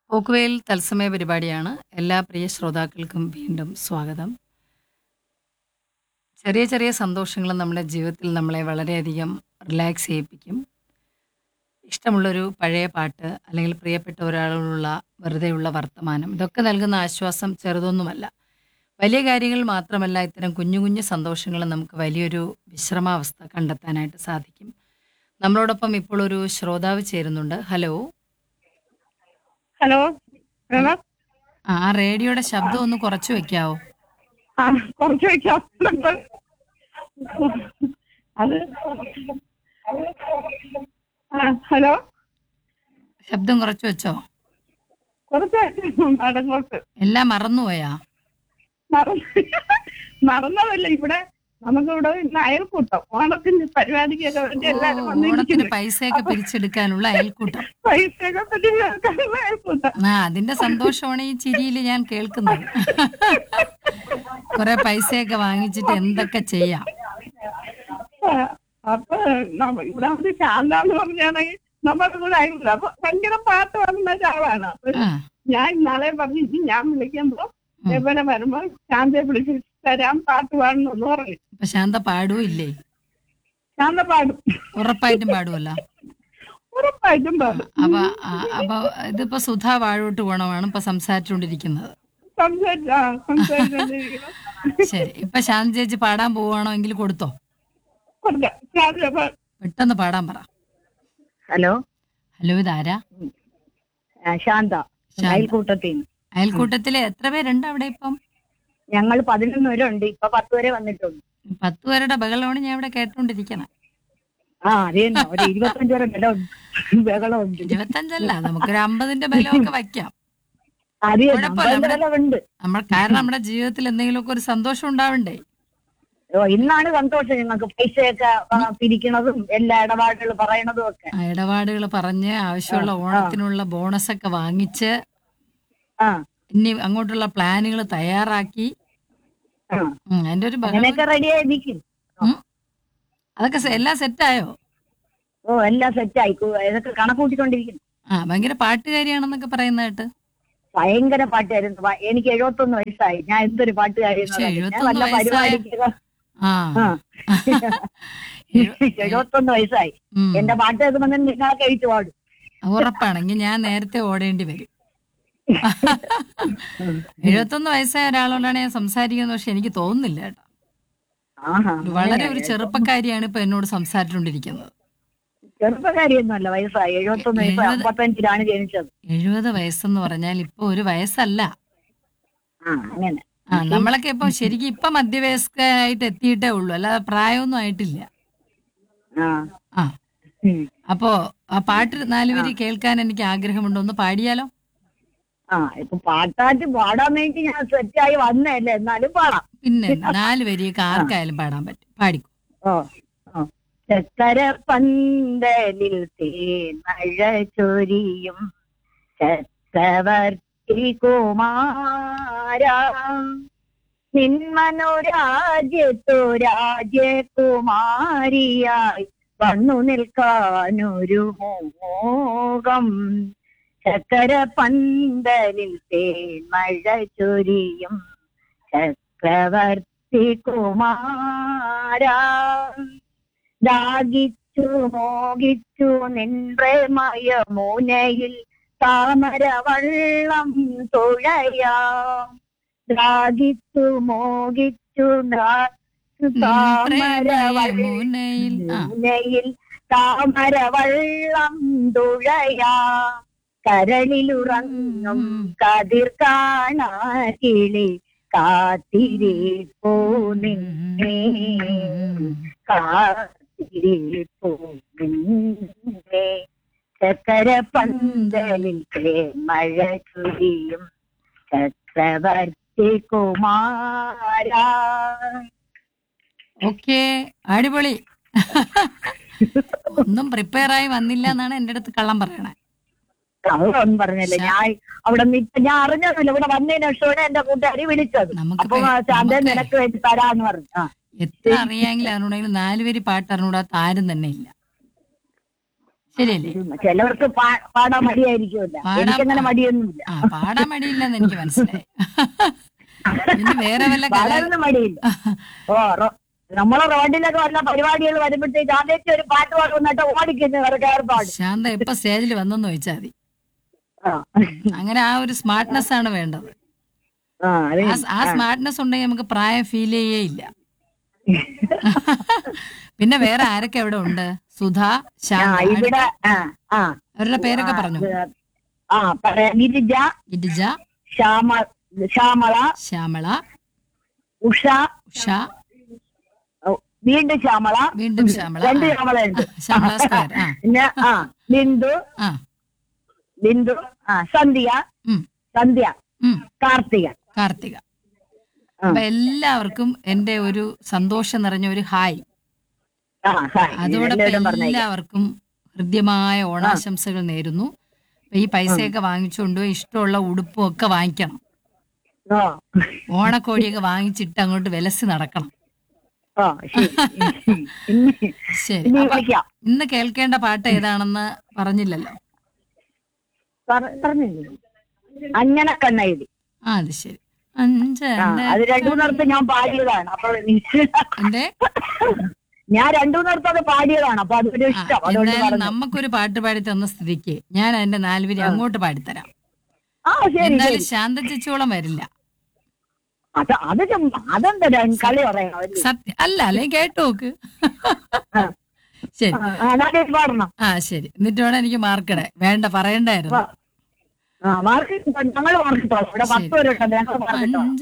പോക്കുവെയിൽ തത്സമയ പരിപാടിയാണ് എല്ലാ പ്രിയ ശ്രോതാക്കൾക്കും വീണ്ടും സ്വാഗതം ചെറിയ ചെറിയ സന്തോഷങ്ങൾ നമ്മുടെ ജീവിതത്തിൽ നമ്മളെ വളരെയധികം റിലാക്സ് ചെയ്യിപ്പിക്കും ഇഷ്ടമുള്ളൊരു പഴയ പാട്ട് അല്ലെങ്കിൽ പ്രിയപ്പെട്ട ഒരാളോടുള്ള വെറുതെയുള്ള വർത്തമാനം ഇതൊക്കെ നൽകുന്ന ആശ്വാസം ചെറുതൊന്നുമല്ല വലിയ കാര്യങ്ങൾ മാത്രമല്ല ഇത്തരം കുഞ്ഞു കുഞ്ഞു സന്തോഷങ്ങൾ നമുക്ക് വലിയൊരു വിശ്രമാവസ്ഥ കണ്ടെത്താനായിട്ട് സാധിക്കും നമ്മളോടൊപ്പം ഇപ്പോൾ ഒരു ശ്രോതാവ് ചേരുന്നുണ്ട് ഹലോ ഹലോ മേഡം ആ ആ റേഡിയോയുടെ ശബ്ദം ഒന്ന് കുറച്ച് വെക്കാവോ ആ കുറച്ച് വെക്കാം അത് ആ ഹലോ ശബ്ദം കുറച്ച് വെച്ചോ കുറച്ച് മേഡം കുറച്ച് എല്ലാം മറന്നുപോയാ മറന്ന് മറന്നതല്ല ഇവിടെ നമുക്കിവിടെ ഇന്ന് അയൽക്കൂട്ടം ഓണത്തിന്റെ പരിപാടിക്കൊക്കെ വേണ്ടി എല്ലാവരും ഓ, ഓണത്തിന് വന്നിരിക്കുന്നു പൈസയൊക്കെ പിരിച്ചെടുക്കാനുള്ള അയൽക്കൂട്ടം പൈസയൊക്കെ പറ്റി കേൾക്കാനുള്ള അയൽക്കൂട്ടം ആ അതിന്റെ സന്തോഷമാണ് ഈ ചിരിയിൽ ഞാൻ കേൾക്കുന്നത് കുറെ പൈസയൊക്കെ വാങ്ങിച്ചിട്ട് എന്തൊക്കെ ചെയ്യാം ആ, അപ്പൊ നമ്മ- ഇവിടെ അത് ശാന്ത എന്ന് പറഞ്ഞാണെങ്കിൽ നമ്മുടെ കൂടെ അയൽക്കൂട്ടം അപ്പൊ ഭയങ്കര പാട്ട് പാടുന്ന ഒരാളാണ് അപ്പൊ ആ ഞാൻ ഇന്നാളെ പറഞ്ഞു ഇനി ഞാൻ വിളിക്കുമ്പോ എവിടെ വരുമ്പോ ശാന്തയെ വിളിച്ച് തരാം പാട്ട് പാടണം എന്ന് പറഞ്ഞു അപ്പൊ ശാന്ത പാടുവോ ഇല്ലേ ശാന്ത പാടും ഉറപ്പായിട്ടും പാടുമല്ലോ ഉറപ്പായിട്ടും പാടും അപ്പൊ ആ, അപ്പൊ ഇതിപ്പോ സുധാ വാഴോട്ട് ഗുണമാണ് ഇപ്പൊ സംസാരിച്ചുകൊണ്ടിരിക്കുന്നത് സംസാരിച്ച ആ, സംസാരിച്ചോണ്ടിരിക്കണം ശരി ഇപ്പൊ ശാന്ത ചേച്ചി പാടാൻ പോവുകയാണോ എങ്കിൽ കൊടുത്തോ കൊടുക്കാം ശാന്ത പാ- പെട്ടെന്ന് പാടാൻ പറ ഹലോ ഹലോ ഇതാരാ ആ, ശാന്ത ശാന്ത. അയൽക്കൂട്ടത്തിൽ നിന്ന്. അയൽക്കൂട്ടത്തില് എത്ര പേരുണ്ട് അവിടെ ഇപ്പം ഞങ്ങൾ പതിനൊന്ന് വരെ ഉണ്ട് ഇപ്പൊ പത്ത് വരെ വന്നിട്ടുണ്ട് പത്ത് പേരുടെ ബഹളമാണ് ഞാൻ ഇവിടെ കേട്ടോണ്ടിരിക്കണം ആ അത് തന്നെ ഒരു ഇരുപത്തഞ്ച് വരെ ബലം ബഹളമുണ്ട് ഇരുപത്തഞ്ചല്ല നമുക്കൊരു അമ്പതിന്റെ ബലമൊക്കെ വയ്ക്കാം അത് തന്നെ, കുഴപ്പമില്ല, അമ്പതിന്റെ ബലമുണ്ട് നമ്മൾ കാരണം നമ്മുടെ ജീവിതത്തിൽ എന്തെങ്കിലുമൊക്കെ ഒരു സന്തോഷം ഉണ്ടാവണ്ടേ ഓ, ഇന്നാണ് സന്തോഷം ഞങ്ങൾക്ക് പൈസയൊക്കെ ആ, പിരിക്കണതും എല്ലാ ഇടപാടുകൾ പറയണതും ഒക്കെ ആ ഇടപാടുകൾ പറഞ്ഞ് ആവശ്യമുള്ള ഓണത്തിനുള്ള ബോണസ് ഒക്കെ വാങ്ങിച്ച് ആ ഇനി അങ്ങോട്ടുള്ള പ്ലാനുകൾ തയ്യാറാക്കി ആ ഉം, അതിന്റെ ഒരു ബഹളം അങ്ങനെയൊക്കെ റെഡിയായി നിൽക്കും ഉം. അതൊക്കെ സെ- എല്ലാം സെറ്റായോ ഓ എല്ലാം സെറ്റായി ഇതൊക്കെ കണക്കൂട്ടിക്കൊണ്ടിരിക്കുന്നു ആ ഭയങ്കര പാട്ടുകാരിയാണെന്നൊക്കെ പറയുന്നതായിട്ട് ഭയങ്കര പാട്ടായിരുന്നു ഭ- എനിക്ക് എഴുപത്തൊന്ന് വയസ്സായി ഞാൻ എന്തൊരു പാട്ടുകാരിയെന്ന് പക്ഷേ പറഞ്ഞാ. ഞാൻ എഴുപത്തൊന്ന് വല്ല വയസ്സായ- പരിപാടിക്കൊക്കെ ആ ആ എഴു- എഴുപത്തൊന്ന് വയസ്സായി ഉം. എന്റെ പാട്ട് കേൾക്കുമ്പോൾ നിങ്ങളൊക്കെ എഴുത്ത് പാടും ഉറപ്പാണെങ്കിൽ ഞാൻ നേരത്തെ ഓടേണ്ടി വരും എഴുപത്തൊന്ന് വയസ്സായ ഒരാളോടാണ് ഞാൻ സംസാരിക്കുന്നത് പക്ഷെ എനിക്ക് തോന്നുന്നില്ല കേട്ടോ ആഹാ ഒരു വളരെ ഒരു ചെറുപ്പക്കാരിയാണ് ഇപ്പൊ എന്നോട് സംസാരിച്ചുകൊണ്ടിരിക്കുന്നത് ചെറുപ്പക്കാരിയൊന്നുമല്ല വയസ്സായി എഴുപത്തൊന്ന് വയസ്സ് എഴുപത്- അമ്പത്തഞ്ചിലാണ് ജനിച്ചത് എഴുപത് വയസ്സെന്ന് പറഞ്ഞാൽ ഇപ്പൊ ഒരു വയസ്സല്ല ആ അങ്ങനെ ആ നമ്മളൊക്കെ ഇപ്പൊ ശരിക്കും ഇപ്പൊ മധ്യവയസ്കരായിട്ട് എത്തിയിട്ടേ ഉള്ളൂ അല്ലാതെ പ്രായമൊന്നും ആയിട്ടില്ല ആ ആ ഉം. അപ്പോ ആ പാട്ട് നാലുപേര് കേൾക്കാൻ എനിക്ക് ആഗ്രഹമുണ്ട് ഒന്ന് പാടിയാലോ ആ ഇപ്പൊ പാട്ടാറ്റ് പാടാൻ വേണ്ടി ഞാൻ സെറ്റായി വന്നതല്ലേ എന്നാലും പാടാം പിന്നെ നാല് വരിയൊക്കെ ആർക്കായാലും പാടാൻ പറ്റും പാടിക്കോ ഓ ഓ ചക്കര പന്തലിൽ തേമഴ ചൊരിയും ചക്രവർത്തി കുമാര നിന്മനോരാജ്യത്തു രാജ്യകുമാരിയായി വന്നു നിൽക്കാനൊരു മോകം ചക്കര പന്തലിൽ തേമഴ ചൊരിയും ചക്രവർത്തി കുമാര ദാഹിച്ചു മോഹിച്ചു നിൻപ്രേമയ മൂനയിൽ താമരവള്ളം തുഴയാം ദാഹിച്ചു മോഹിച്ചു താമരവള്ളം മുനയിൽ ആ മുനയിൽ താമരവള്ളം തുഴയാം കരളിലുറങ്ങും കതിർ കാണാ കിളി കാത്തിരിപ്പോ നിന്നെ കാത്തിരിപ്പോ നിന്നെ ചക്കര പന്തലിൽ മഴ ചുരിയും ചക്രവർത്തി കുമാര ഓക്കെ അടിപൊളി ഒന്നും പ്രിപ്പയർ ആയി വന്നില്ല എന്നാണ് എന്റെ അടുത്ത് കള്ളം പറയണേ കള്ളൊന്നും പറഞ്ഞില്ല ഞാൻ അവിടെ നിന്ന് ഇപ്പൊ ഞാൻ അറിഞ്ഞൊന്നുമില്ല ഇവിടെ വന്നതിന് ശേഷമാണ് എന്റെ കൂട്ടുകാരി വിളിച്ചത് നമുക്ക് അപ്പൊ ശാന്ത നമുക്ക് നിനക്ക് വേണ്ടി തരാന്ന് പറഞ്ഞു ആ എത്ര അറിയാമെങ്കിലും അറിഞ്ഞൂടെങ്കിലും നാലുപേര് പാട്ട് അറിഞ്ഞൂടാത്ത ആരും തന്നെ ഇല്ല ശരിയല്ലേ ചിലവർക്ക് പാ- പാടാൻ മടിയായിരിക്കുമല്ല പാടാൻ- എനിക്കങ്ങനെ മടിയൊന്നുമില്ല ആ പാടാൻ മടിയില്ലെന്ന് എനിക്ക് മനസ്സിലായി പിന്നെ വേറെ വല്ല കല പാടാനൊന്നും മടിയില്ല ഓ റോ- നമ്മളെ റോഡിലൊക്കെ വല്ല പരിപാടികൾ വരുമ്പോഴത്തേക്ക് ആദ്യത്തെ ഒരു പാട്ട് പാടുന്നിട്ട് ഓടിക്കുന്നു വേറെ കയറി പാടും ശാന്ത എപ്പോ സ്റ്റേജിൽ വന്നെന്ന് ചോദിച്ചാൽ മതി ആ. അങ്ങനെ ആ ഒരു സ്മാർട്ട്നെസ് ആണ് വേണ്ടത് ആ, അത് ആ- ആ സ്മാർട്ട്നെസ് ഉണ്ടെങ്കിൽ നമുക്ക് പ്രായം ഫീൽ ചെയ്യേ ഇല്ല പിന്നെ വേറെ ആരൊക്കെ അവിടെ ഉണ്ട് സുധ ആ ശാന്ത ഇവിടെ ആ ആ അവരുടെ പേരൊക്കെ പറഞ്ഞു ആ പറയാം ഗിരിജ ഗിരിജ ശ്യാമ ശ്യാമള ശ്യാമള ഉഷ ഉഷ ഓ, വീണ്ടും ശ്യാമള വീണ്ടും ശ്യാമള രണ്ട് ആ, ശ്യാമള ഉണ്ട് ശ്യാമള സ്ക്വയർ ആ പിന്നെ ആ ബിന്ദു ആ ബിന്ദു ആ സന്ധ്യ ഉം, സന്ധ്യ ഉം, കാർത്തിക കാർത്തിക ആ. അപ്പൊ എല്ലാവർക്കും എന്റെ ഒരു സന്തോഷം നിറഞ്ഞ ഒരു ഹായ് ആ ഹായ് അതോടൊപ്പം എല്ലാവരും പറഞ്ഞേക്കാം എല്ലാവർക്കും ഹൃദ്യമായ ഓണാശംസകൾ നേരുന്നു അപ്പൊ ഈ പൈസയൊക്കെ വാങ്ങിച്ചുകൊണ്ട് ഇഷ്ടമുള്ള ഉടുപ്പും ഒക്കെ വാങ്ങിക്കണം ആ ഓണക്കോടിയൊക്കെ വാങ്ങിച്ചിട്ട് അങ്ങോട്ട് വിലസി നടക്കണം ആ ശരി ഇനി ശരി ഇനി അപ്പൊ വിളിക്കാം ഇന്ന് കേൾക്കേണ്ട പാട്ട് ഏതാണെന്ന് പറഞ്ഞില്ലല്ലോ പറ- പറഞ്ഞില്ലേ അങ്ങനെ കണ്ണെഴുതി ആ അത് ശരി ആ അഞ്ചെന്റെ അത് രണ്ടു മൂന്നിടത്ത് ഞാൻ പാടിയതാണ് അപ്പൊ എനിക്ക് എന്റെ ഞാൻ രണ്ടു മൂന്നിടത്ത് അത് പാടിയതാണ് അപ്പൊ അതൊരു ആ, ഇഷ്ടം അതുകൊണ്ട് എന്തായാലും പറഞ്ഞു നമുക്കൊരു പാട്ട് പാടി തന്ന സ്ഥിതിക്ക് ഞാൻ അതിന്റെ നാലുപേര് അങ്ങോട്ട് പാടിത്തരാം ആ ശരി എന്തായാലും ശരി ശാന്ത ചേച്ചിയോളം വരില്ല അത് അത് ചുമ്മാ അതെന്താ ര- കളി പറയണം അവര്. സത്യം അല്ല അല്ലെ കേട്ടു നോക്ക് ആ. ശരി ആ, ആ, നല്ലൊരു പാടണം ആ ശരി എന്നിട്ട് വേണം എനിക്ക് മാർക്കിടെ വേണ്ട പറയണ്ടായിരുന്നു ആ മാർക്ക് ഞങ്ങൾ മാർക്കിട്ടോ ഇവിടെ പത്ത് പേരുണ്ട് ഞങ്ങൾ മാർക്കിട്ടോ അഞ്ച്